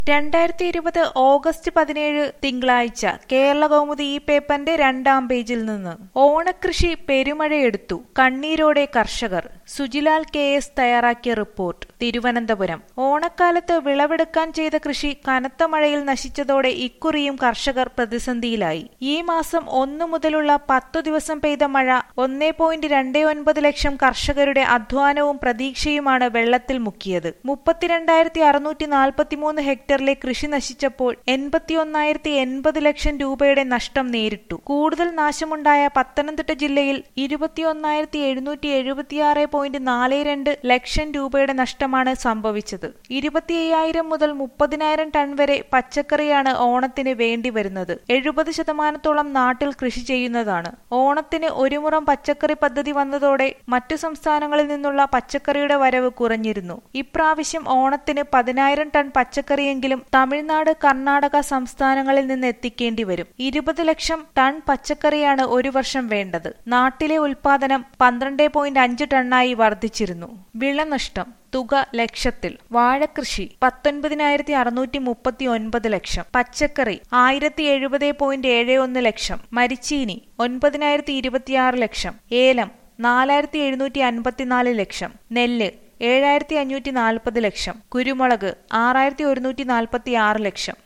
രണ്ടായിരത്തി ഇരുപത് ഓഗസ്റ്റ് പതിനേഴ് തിങ്കളാഴ്ച കേരള കൗമുദി ഈ പേപ്പറിന്റെ രണ്ടാം പേജിൽ നിന്ന് ഓണക്കൃഷി പെരുമഴയെടുത്തു കണ്ണീരോടെ കർഷകർ സുജിലാൽ കെ എസ് തയ്യാറാക്കിയ റിപ്പോർട്ട് തിരുവനന്തപുരം ഓണക്കാലത്ത് വിളവെടുക്കാൻ ചെയ്ത കൃഷി കനത്ത മഴയിൽ നശിച്ചതോടെ ഇക്കുറിയും കർഷകർ പ്രതിസന്ധിയിലായി ഈ മാസം ഒന്നു മുതലുള്ള പത്തു ദിവസം പെയ്ത മഴ ഒന്നേ പോയിന്റ് രണ്ടേ ഒൻപത് ലക്ഷം കർഷകരുടെ അധ്വാനവും പ്രതീക്ഷയുമാണ് വെള്ളത്തിൽ മുക്കിയത് മുപ്പത്തിരണ്ടായിരത്തി അറുന്നൂറ്റി നാൽപ്പത്തിമൂന്ന് ഹെക്ടറിലെ കൃഷി നശിച്ചപ്പോൾ എൺപത്തിയൊന്നായിരത്തി എൺപത് ലക്ഷം രൂപയുടെ നഷ്ടം നേരിട്ടു കൂടുതൽ നാശമുണ്ടായ പത്തനംതിട്ട ജില്ലയിൽ ഇരുപത്തിയൊന്നായിരത്തി എഴുന്നൂറ്റി എഴുപത്തിയാറ് പോയിന്റ് നാല് രണ്ട് ലക്ഷം രൂപയുടെ നഷ്ടമാണ് സംഭവിച്ചത് ഇരുപത്തി അയ്യായിരം മുതൽ മുപ്പതിനായിരം ടൺ വരെ പച്ചക്കറിയാണ് ഓണത്തിന് വേണ്ടി വരുന്നത് എഴുപത് ശതമാനത്തോളം നാട്ടിൽ കൃഷി ചെയ്യുന്നതാണ് ഓണത്തിന് ഒരു മുറം പച്ചക്കറി പദ്ധതി വന്നതോടെ മറ്റു സംസ്ഥാനങ്ങളിൽ നിന്നുള്ള പച്ചക്കറിയുടെ വരവ് കുറഞ്ഞിരുന്നു ഇപ്രാവശ്യം ഓണത്തിന് പതിനായിരം ടൺ പച്ചക്കറിയെങ്കിലും തമിഴ്നാട് കർണാടക സംസ്ഥാനങ്ങളിൽ നിന്ന് എത്തിക്കേണ്ടി വരും ഇരുപത് ലക്ഷം ടൺ പച്ചക്കറിയാണ് ഒരു വർഷം വേണ്ടത് നാട്ടിലെ ഉൽപാദനം പന്ത്രണ്ട് പോയിന്റ് അഞ്ച് ടണ്ണായി വർദ്ധിച്ചിരുന്നു വിളനഷ്ടം തുക ലക്ഷത്തിൽ വാഴകൃഷി പത്തൊൻപതിനായിരത്തി അറുന്നൂറ്റി മുപ്പത്തി ഒൻപത് ലക്ഷം പച്ചക്കറി ആയിരത്തി എഴുപത് പോയിന്റ് ഏഴ് ഒന്ന് ലക്ഷം മരിച്ചീനി ഒൻപതിനായിരത്തി ഇരുപത്തിയാറ് ലക്ഷം ഏലം നാലായിരത്തി എഴുന്നൂറ്റി അൻപത്തിനാല് ലക്ഷം നെല്ല് ഏഴായിരത്തി അഞ്ഞൂറ്റി നാൽപ്പത് ലക്ഷം കുരുമുളക് ആറായിരത്തി ഒരുന്നൂറ്റി നാൽപ്പത്തി ആറ് ലക്ഷം